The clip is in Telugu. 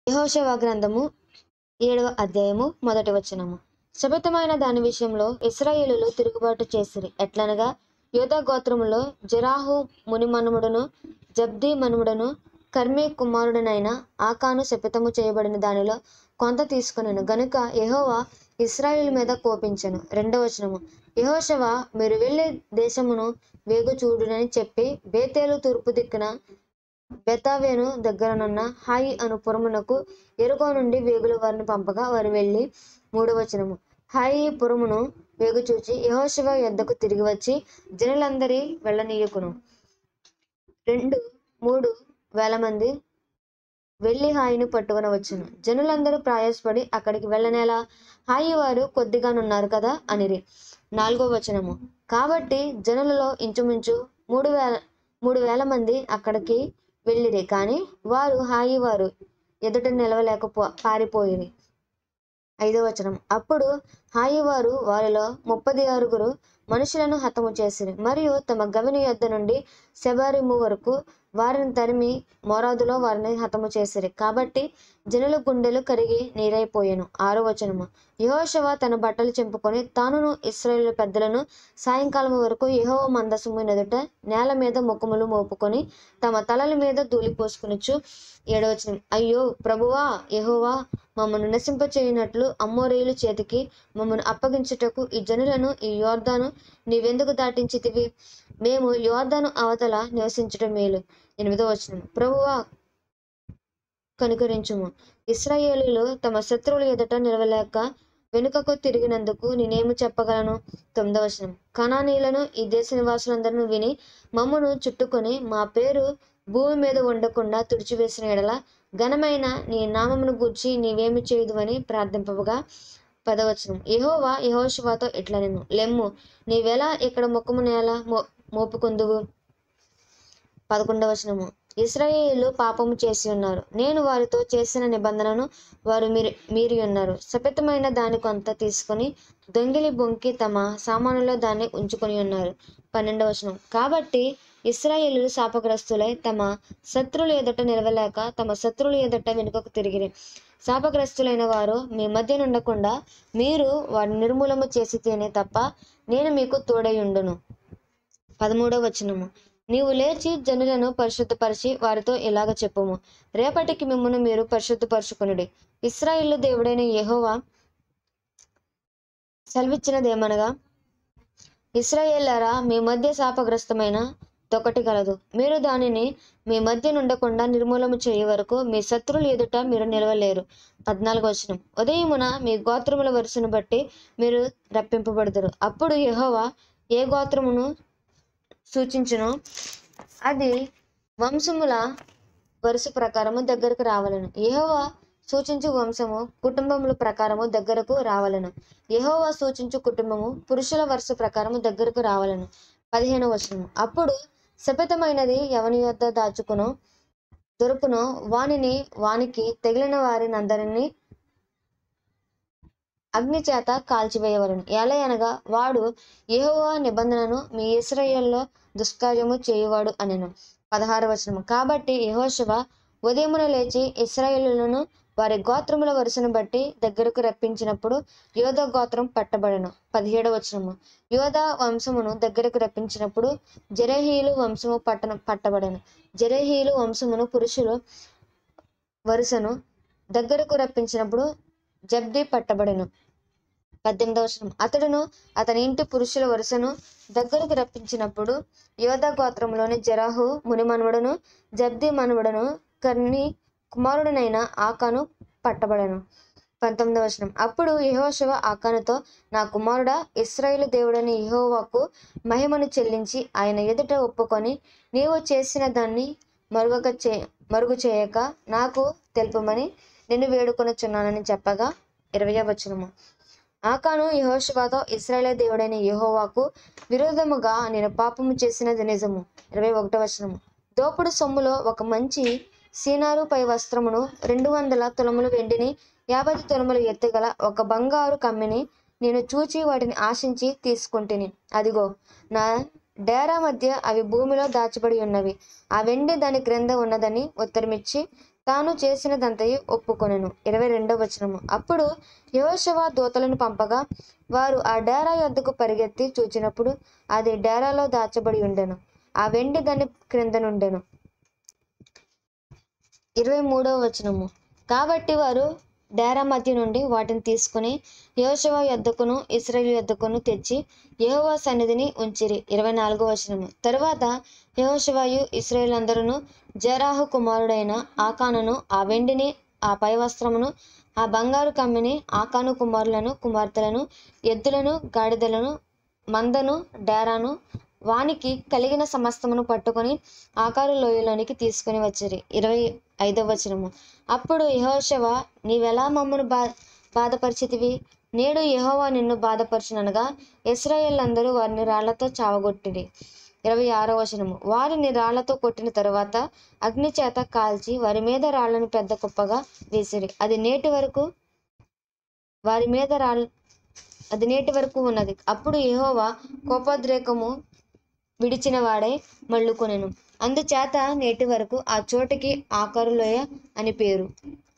యెహోషువ గ్రంథము ఏడవ అధ్యాయము మొదటి వచనము శపితమైన దాని విషయంలో ఇస్రాయేలులు తిరుగుబాటు చేసిరి ఎట్లనగా యోధా గోత్రములో జరాహు ముని మనుముడును జబ్ది మనుముడును కర్మీ కుమారుడనైన ఆకాను శపితము చేయబడిన దానిలో కొంత తీసుకొనెను గనుక యెహోవా ఇస్రాయేల్ మీద కోపించెను రెండవ వచనము యెహోషువ మీరు వెళ్ళి దేశమును వేగు చూడునని చెప్పి బేతేలు తూర్పు దిక్కున బెతావేను దగ్గరనున్న హాయి అను పురమునకు ఎరుకో నుండి వేగుల వారిని పంపగా వారు వెళ్ళి మూడవ వచనము హాయి పురమును వేగు చూచి యహోశివ యొద్దకు తిరిగి వచ్చి జనులందరి వెళ్ళనీయకును రెండు మూడు వేల మంది వెళ్ళి హాయిని పట్టుకొని వచ్చును జనులందరూ ప్రయాసపడి అక్కడికి వెళ్ళనేలా హాయి వారు కొద్దిగానున్నారు కదా అనిరి నాలుగో వచనము కాబట్టి జనులలో ఇంచుమించు మూడు వేల మూడు వేల మంది అక్కడికి వెళ్ళిరి కానీ వారు హాయి వారు ఎదుట నిలవలేకపో పారిపోయిరి ఐదో వచనం అప్పుడు హాయి వారు వారిలో ముప్పది ఆరుగురు మనుషులను హతము చేసిరి మరియు తమ గవిని యొద్ద నుండి శబారిము వరకు వారిని తరిమి మోరాదులో వారిని హతము చేసిరి కాబట్టి జనుల గుండెలు కరిగి నీరైపోయాను ఆరో వచనము యహోశవ తన బట్టలు చింపుకొని తానును ఇస్రాయేల్ పెద్దలను సాయంకాలం వరకు యెహోవా మందసము ఎదుట నేల మీద ముఖములు మోపుకొని తమ తలల మీద ధూళి పోసుకునొచ్చు ఏడవచనం అయ్యో ప్రభువా యెహోవా మమ్మను నశింపచేయునట్లు అమ్మోరేయుల చేతికి మమ్మను అప్పగించుటకు ఈ జనులను ఈ యోర్దాను నీవెందుకు దాటించితివి మేము యోర్దాను అవతల నివసించటం మేలు ఎనిమిదో వచనం ప్రభువా కనుకరించుము ఇస్రాయేలీలు తమ శత్రువుల ఎదుట నిలవలేక వెనుకకు తిరిగినందుకు నేనేమి చెప్పగలను తొమ్మిదవ వచనం కణానీయులను ఈ దేశ నివాసులందరూ విని మమ్మను చుట్టుకొని మా పేరు భూమి మీద ఉండకుండా తుడిచివేసిన ఎడల ఘనమైన నీ నామమును గూర్చి నీవేమి చేయదు అని ప్రార్థింపగా పదవచనం యహోవా యహోశివాతో ఇట్లా నేను లెమ్ము నీవెలా ఇక్కడ ముఖము నేల మో మోపుకుందువు పదకొండవ వచనము ఇస్రాయేలు పాపము చేసి ఉన్నారు నేను వారితో చేసిన నిబంధనను వారు మీరు మీరి ఉన్నారు శపితమైన దాని కొంత తీసుకొని దొంగిలి బొంకి తమ సామానులో దాన్ని ఉంచుకొని ఉన్నారు పన్నెండవ వచనం కాబట్టి ఇస్రాయేలు శాపగ్రస్తులై తమ శత్రువుల ఎదుట నిలవలేక తమ శత్రువుల ఎదుట వెనుకకు తిరిగిరి శాపగ్రస్తులైన వారు మీ మధ్య నుండకుండా మీరు వారిని నిర్మూలము చేసి తినే తప్ప నేను మీకు తోడై ఉండును పదమూడవ వచనము నీవు లేచి జనులను పరిశుద్ధపరిచి వారితో ఇలాగ చెప్పుము రేపటికి మిమ్మల్ని మీరు పరిశుద్ధపరచుకునుడి ఇస్రాయిల్ దేవుడైన యెహోవా సెలవిచ్చినదేమనగా ఇస్రాయేలరా మీ మధ్య శాపగ్రస్తమైన దొకటి కలదు మీరు దానిని మీ మధ్య నుండకుండా నిర్మూలము చేయ వరకు మీ శత్రువులు ఎదుట మీరు నిలవలేరు పద్నాలుగు వచనం ఉదయమున మీ గోత్రముల వరుసను బట్టి మీరు రప్పింపబడతారు అప్పుడు యెహోవా ఏ గోత్రమును సూచించును అది వంశముల వరుస ప్రకారము దగ్గరకు రావాలను యెహోవా సూచించు వంశము కుటుంబముల ప్రకారము దగ్గరకు రావాలను యెహోవా సూచించు కుటుంబము పురుషుల వరుస ప్రకారము దగ్గరకు రావాలను పదిహేను వచనము అప్పుడు శపితమైనది ఎవని యొద్ద దాచుకునో దొరుకునో వానిని వానికి తగిలిన వారిని అందరినీ అగ్ని చేత కాల్చివేయవలను ఎలా అనగా వాడు యెహోవా నిబంధనను మీ ఇస్రాయేల్లో దుష్కార్యము చేయువాడు అనెను పదహారు వచనము కాబట్టి యెహోషువ ఉదయమున లేచి ఇస్రాయేలులను వారి గోత్రముల వరుసను బట్టి దగ్గరకు రప్పించినప్పుడు యోధ గోత్రం పట్టబడెను పదిహేడవ వచనము యోధ వంశమును దగ్గరకు రప్పించినప్పుడు జరహీలు వంశము పట్టణ పట్టబడెను జరహీలు వంశమును పురుషులు వరుసను దగ్గరకు రప్పించినప్పుడు జబ్ది పట్టబడెను పద్దెనిమిదవ వచనం అతడును అతని ఇంటి పురుషుల వరుసను దగ్గరకు రప్పించినప్పుడు యోధ గోత్రంలోని జరాహు ముని మనవడును జబ్ది మనవడును కర్ణి కుమారుడనైన ఆకాను పట్టబడను పంతొమ్మిదవ వచనం అప్పుడు యెహోషువ ఆకానుతో నా కుమారుడా ఇస్రాయేలు దేవుడని యెహోవాకు మహిమను చెల్లించి ఆయన ఎదుట ఒప్పుకొని నీవు చేసిన దాన్ని మరుగక చే మరుగు చేయక నాకు తెలుపమని నిన్ను వేడుకొనుచున్నానని చెప్పగా ఇరవై వచనము ఆకాను యెహోషువతో ఇస్రాయేల్ దేవుడైన యెహోవాకు విరోధముగా నేను పాపము చేసినది నిజము ఇరవై ఒకటో వచనము దోపుడు సొమ్ములో ఒక మంచి సీనారు పై వస్త్రమును రెండు వందల తులముల వెండిని యాభై తులముల ఎత్తుగల ఒక బంగారు కమ్మిని నేను చూచి వాటిని ఆశించి తీసుకుంటుని అదిగో నా డేరా మధ్య అవి భూమిలో దాచబడి ఉన్నవి ఆ వెండి దాని క్రింద ఉన్నదని ఉత్తరమిచ్చి తాను చేసినదంతయు ఒప్పుకొనెను ఇరవై రెండవ వచనము అప్పుడు యెహోషువ దూతలను పంపగా వారు ఆ డేరా యొద్దకు పరిగెత్తి చూచినప్పుడు అది డేరాలో దాచబడి ఉండెను ఆ వెండి దాని క్రింద నుండెను ఇరవై మూడవ వచనము కాబట్టి వారు డేరా మధ్య నుండి వాటిని తీసుకుని యోశవ యొద్దకును ఇస్రాయేల్ యొద్దకును తెచ్చి యెహోవా సన్నిధిని ఉంచిరి ఇరవై నాలుగో వచనము తరువాత యెహోషువయు ఇస్రాయేల్ అందరూ జరాహు కుమారుడైన ఆకానును ఆ వెండిని ఆ పై వస్త్రమును ఆ బంగారు కమ్మిని ఆకాను కుమారులను కుమార్తెలను ఎద్దులను గాడిదలను మందను డేరాను వానికి కలిగిన సమస్తమును పట్టుకొని ఆకారు లోయలోనికి తీసుకుని వచ్చిరి ఇరవై ఐదవ వచనము అప్పుడు యెహోషువ నీవెలా మమ్మను బా బాధపరిచితివి నేడు యెహోవా నిన్ను బాధపరచుననగా ఇస్రాయేల్ అందరూ వారిని రాళ్లతో చావగొట్టిరి ఇరవై ఆరో వచనము వారిని రాళ్లతో కొట్టిన తరువాత అగ్ని చేత కాల్చి వారి మీద రాళ్లను పెద్ద కుప్పగా వేసిరి అది నేటి వరకు వారి మీద రాళ్ళ అది నేటి వరకు ఉన్నది అప్పుడు యెహోవా కోపోద్రేకము విడిచిన వాడై మళ్ళుకొనెను అందుచేత నేటి వరకు ఆ చోటికి ఆకారులోయ అని పేరు